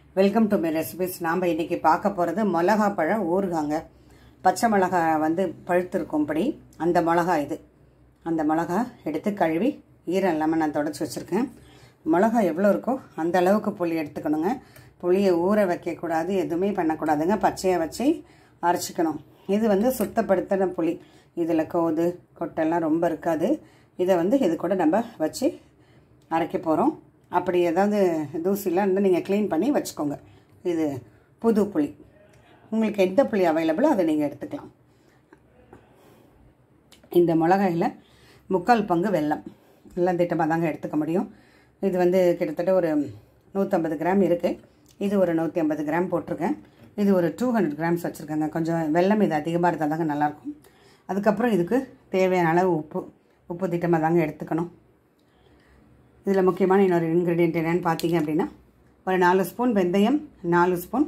welcome to my recipes நாம் இன்னைக்கு பார்க்க போகிறது மிளகா பழம் ஊறுகாங்க பச்சை மிளகா வந்து பழுத்திருக்கும்படி அந்த மிளகா இது அந்த மிளகா எடுத்து கழுவி ஈரம் இல்லாமல் நான் தொடச்சி வச்சுருக்கேன் மிளகா எவ்வளோ இருக்கோ அந்த அளவுக்கு புளி எடுத்துக்கணுங்க புளியை ஊற வைக்கக்கூடாது எதுவுமே பண்ணக்கூடாதுங்க பச்சையாக வச்சு அரைச்சிக்கணும் இது வந்து சுத்தப்படுத்தின புளி இதில் கோது கொட்டெல்லாம் ரொம்ப இருக்காது இதை வந்து இது கூட நம்ம வச்சு அரைக்க போகிறோம் அப்படி ஏதாவது தூசிலாம் இருந்தால் நீங்கள் க்ளீன் பண்ணி வச்சுக்கோங்க இது புது புளி உங்களுக்கு எந்த புளி அவைலபிளோ அதை நீங்கள் எடுத்துக்கலாம் இந்த மிளகாயில் முக்கால் பங்கு வெல்லம் எல்லாம் திட்டமாக தாங்க எடுத்துக்க முடியும் இது வந்து கிட்டத்தட்ட ஒரு நூற்றம்பது கிராம் இருக்குது இது ஒரு நூற்றி ஐம்பது கிராம் போட்டிருக்கேன் இது ஒரு டூ ஹண்ட்ரட் கிராம்ஸ் வச்சுருக்கேங்க கொஞ்சம் வெல்லம் இது அதிகமாக இருந்தால் தாங்க நல்லாயிருக்கும் அதுக்கப்புறம் இதுக்கு தேவையான அளவு உப்பு உப்பு திட்டமாக தாங்க எடுத்துக்கணும் இதில் முக்கியமான இன்னொரு இன்க்ரீடியன்ட் என்னென்னு பார்த்தீங்க அப்படின்னா ஒரு நாலு ஸ்பூன் வெந்தயம் நாலு ஸ்பூன்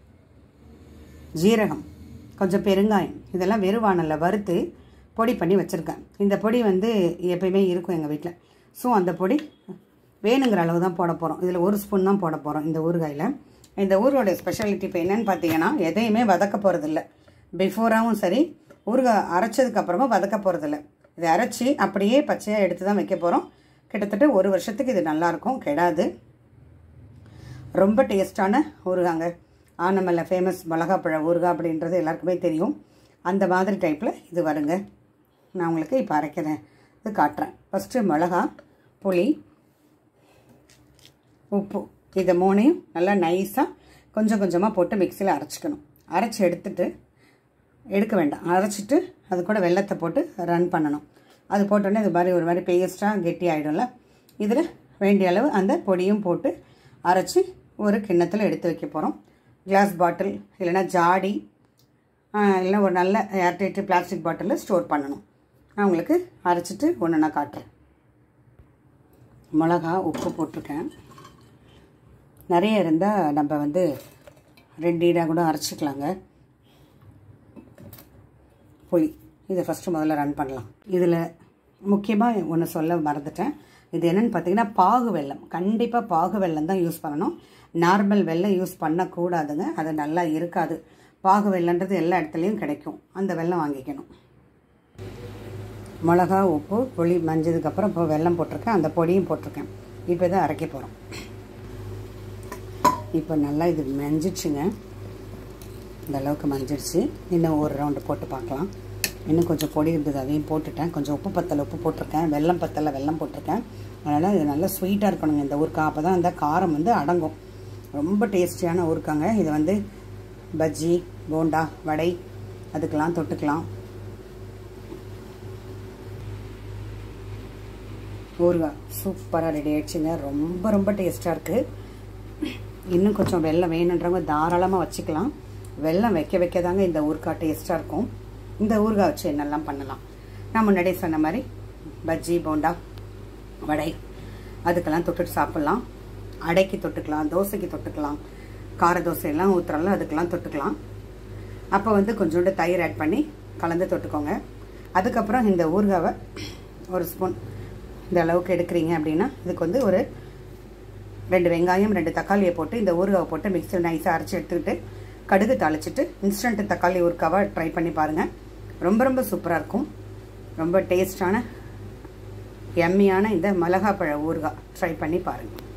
ஜீரகம் கொஞ்சம் பெருங்காயம் இதெல்லாம் வெறுவானலில் வறுத்து பொடி பண்ணி வச்சுருக்கேன் இந்த பொடி வந்து எப்பயுமே இருக்கும் எங்கள் வீட்டில் ஸோ அந்த பொடி வேணுங்கிற அளவு தான் போட போகிறோம் இதில் ஒரு ஸ்பூன் தான் போட போகிறோம் இந்த ஊறுகாயில் இந்த ஊரோடைய ஸ்பெஷாலிட்டி இப்போ என்னென்னு பார்த்தீங்கன்னா எதையுமே வதக்க போகிறதில்ல பிஃபோராகவும் சரி ஊறுகாய் அரைச்சதுக்கப்புறமா வதக்க போகிறதில்ல இதை அரைச்சி அப்படியே பச்சையாக எடுத்து தான் வைக்க போகிறோம் கிட்டத்தட்ட ஒரு வருஷத்துக்கு இது நல்லாயிருக்கும் கெடாது ரொம்ப டேஸ்டான ஊறுகாங்க ஆனமல்ல ஃபேமஸ் மிளகாப்பழ ஊறுகாய் அப்படின்றது எல்லாருக்குமே தெரியும் அந்த மாதிரி டைப்பில் இது வருங்க நான் உங்களுக்கு இப்போ அரைக்கிறேன் இது காட்டுறேன் ஃபஸ்ட்டு மிளகா புளி உப்பு இதை மூணையும் நல்லா நைஸாக கொஞ்சம் கொஞ்சமாக போட்டு மிக்சியில் அரைச்சிக்கணும் அரைச்சி எடுத்துட்டு எடுக்க வேண்டாம் அரைச்சிட்டு அது கூட வெள்ளத்தை போட்டு ரன் பண்ணணும் அது போட்டோன்னே இது மாதிரி ஒரு மாதிரி பேஸ்ட்டாக கெட்டி ஆகிடும்ல இதில் வேண்டிய அளவு அந்த பொடியும் போட்டு அரைச்சி ஒரு கிண்ணத்தில் எடுத்து வைக்க போகிறோம் கிளாஸ் பாட்டில் இல்லைன்னா ஜாடி இல்லைன்னா ஒரு நல்ல ஏர்டைட்டு பிளாஸ்டிக் பாட்டிலில் ஸ்டோர் பண்ணணும் நான் உங்களுக்கு அரைச்சிட்டு ஒன்று நான் காட்டுறேன் மிளகா உப்பு போட்டிருக்கேன் நிறைய இருந்தால் நம்ம வந்து ரெண்டு ஈடாக கூட அரைச்சிக்கலாங்க புளி இதை ஃபஸ்ட்டு முதல்ல ரன் பண்ணலாம் இதில் முக்கியமாக ஒன்று சொல்ல மறந்துட்டேன் இது என்னென்னு பார்த்தீங்கன்னா பாகு வெல்லம் கண்டிப்பாக பாகு வெல்லம் தான் யூஸ் பண்ணணும் நார்மல் வெல்லம் யூஸ் பண்ணக்கூடாதுங்க அது நல்லா இருக்காது பாகு வெல்லன்றது எல்லா இடத்துலையும் கிடைக்கும் அந்த வெல்லம் வாங்கிக்கணும் மிளகா உப்பு புளி மஞ்சதுக்கப்புறம் இப்போ வெல்லம் போட்டிருக்கேன் அந்த பொடியும் போட்டிருக்கேன் இப்போ இதை அரைக்க போகிறோம் இப்போ நல்லா இது மஞ்சிடுச்சுங்க இந்த அளவுக்கு மஞ்சிடுச்சு இன்னும் ஒரு ரவுண்டு போட்டு பார்க்கலாம் இன்னும் கொஞ்சம் பொடி இருந்தது அதையும் போட்டுட்டேன் கொஞ்சம் உப்பு பத்தலை உப்பு போட்டிருக்கேன் வெல்லம் பத்தலை வெல்லம் போட்டிருக்கேன் அதனால் இது நல்லா ஸ்வீட்டாக இருக்கணுங்க இந்த ஊருக்கா அப்போ தான் அந்த காரம் வந்து அடங்கும் ரொம்ப டேஸ்டியான ஊருக்காங்க இது வந்து பஜ்ஜி போண்டா வடை அதுக்கெல்லாம் தொட்டுக்கலாம் ஊறுகாய் சூப்பராக ரெடி ஆயிடுச்சுங்க ரொம்ப ரொம்ப டேஸ்ட்டாக இருக்குது இன்னும் கொஞ்சம் வெள்ளம் வேணுன்றவங்க தாராளமாக வச்சுக்கலாம் வெள்ளம் வைக்க வைக்க தாங்க இந்த ஊறுகாய் டேஸ்ட்டாக இருக்கும் இந்த ஊறுகாய் வச்சு என்னெல்லாம் பண்ணலாம் நான் முன்னாடியே சொன்ன மாதிரி பஜ்ஜி போண்டா வடை அதுக்கெல்லாம் தொட்டுட்டு சாப்பிட்லாம் அடைக்கு தொட்டுக்கலாம் தோசைக்கு தொட்டுக்கலாம் கார தோசையெல்லாம் ஊற்றுறோம்ல அதுக்கெல்லாம் தொட்டுக்கலாம் அப்போ வந்து கொஞ்சோண்டு தயிர் ஆட் பண்ணி கலந்து தொட்டுக்கோங்க அதுக்கப்புறம் இந்த ஊறுகாவை ஒரு ஸ்பூன் இந்த அளவுக்கு எடுக்கிறீங்க அப்படின்னா இதுக்கு வந்து ஒரு ரெண்டு வெங்காயம் ரெண்டு தக்காளியை போட்டு இந்த ஊறுகாவை போட்டு மிக்சியில் நைஸாக அரைச்சி எடுத்துக்கிட்டு கடுகு தாளிச்சிட்டு இன்ஸ்டன்ட் தக்காளி ஊறுகாவை ட்ரை பண்ணி பாருங்கள் ரொம்ப ரொம்ப சூப்பராக இருக்கும் ரொம்ப டேஸ்டான எம்மியான இந்த மிளகாப்பழ ஊறுகாய் ட்ரை பண்ணி பாருங்கள்